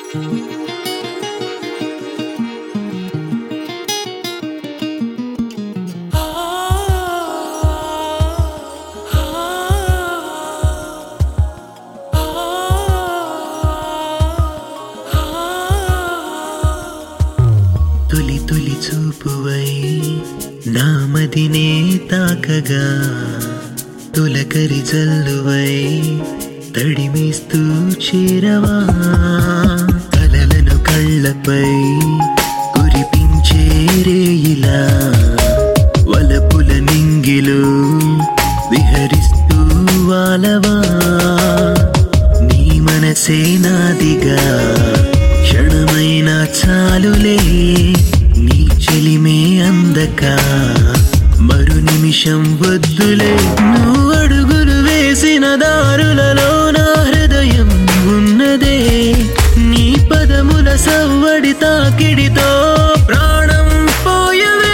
తొలి తొలి చూపువై నామదినే తాకగా తొలకరి జల్లువై తడిమేస్తూ చేరవా కలలను కళ్ళపై కురిపించే రేయిలా వలపుల నింగిలో విహరిస్తూ వాలవా నీ మనసే నాదిగా క్షణమైనా చాలులే నీ చెలిమే అందక మరు నిమిషం వద్దులే నువ్వు అడుగులు వేసిన దారులలో నా హృదయం ఉన్నదే నీ పదముల సవ్వడి తాకిడితో ప్రాణం పోయవే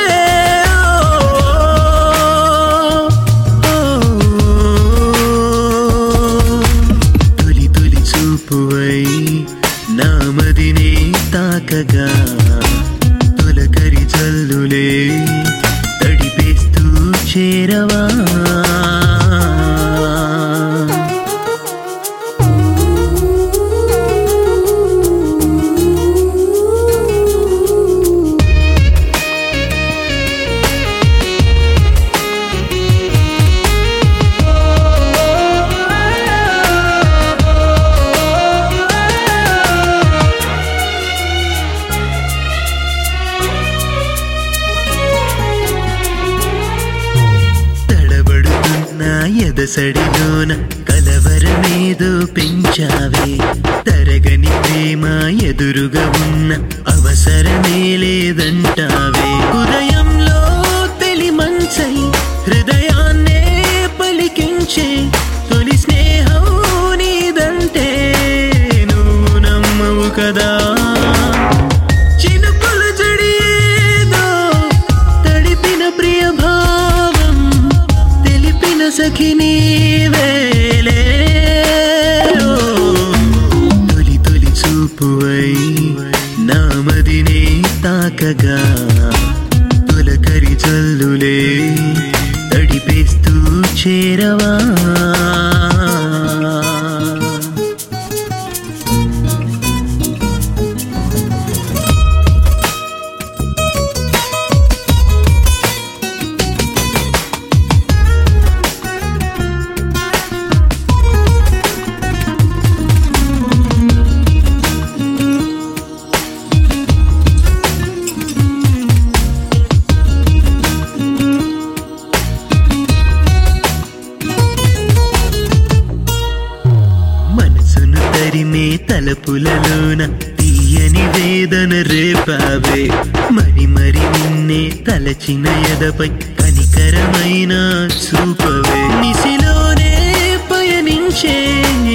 తొలి తొలి చూపువై నామదినే తాకగా తొలకరి జల్లులే తడిపేస్తూ చేరవా తడబడుతున్న ఎదసడిలోన కలవరమేదో పెంచావే తరగని ప్రేమ ఎదురుగా ఉన్న అవసరమే లేదంటావే హృదయంలో తెలి మంచై హృదయాన్నే పలికించే తొలి స్నేహం నీదంటే నువ్వు నమ్మవు కదా చినుకుల జడియేదో తడిపిన ప్రియ భావం తెలిపిన సఖి నీవేలే ఓ, తొలి తొలి చూపువై నామదినే తాకగా తొలకరి జల్లులే తడిపేస్తూ చేరవా మనసును తరిమే తలపులలోన తీయని వేదన రేపావే మరి మరి నిన్నే తలచిన ఎదపై కనికరమైన చూపవే నిసిలోనే పయనించే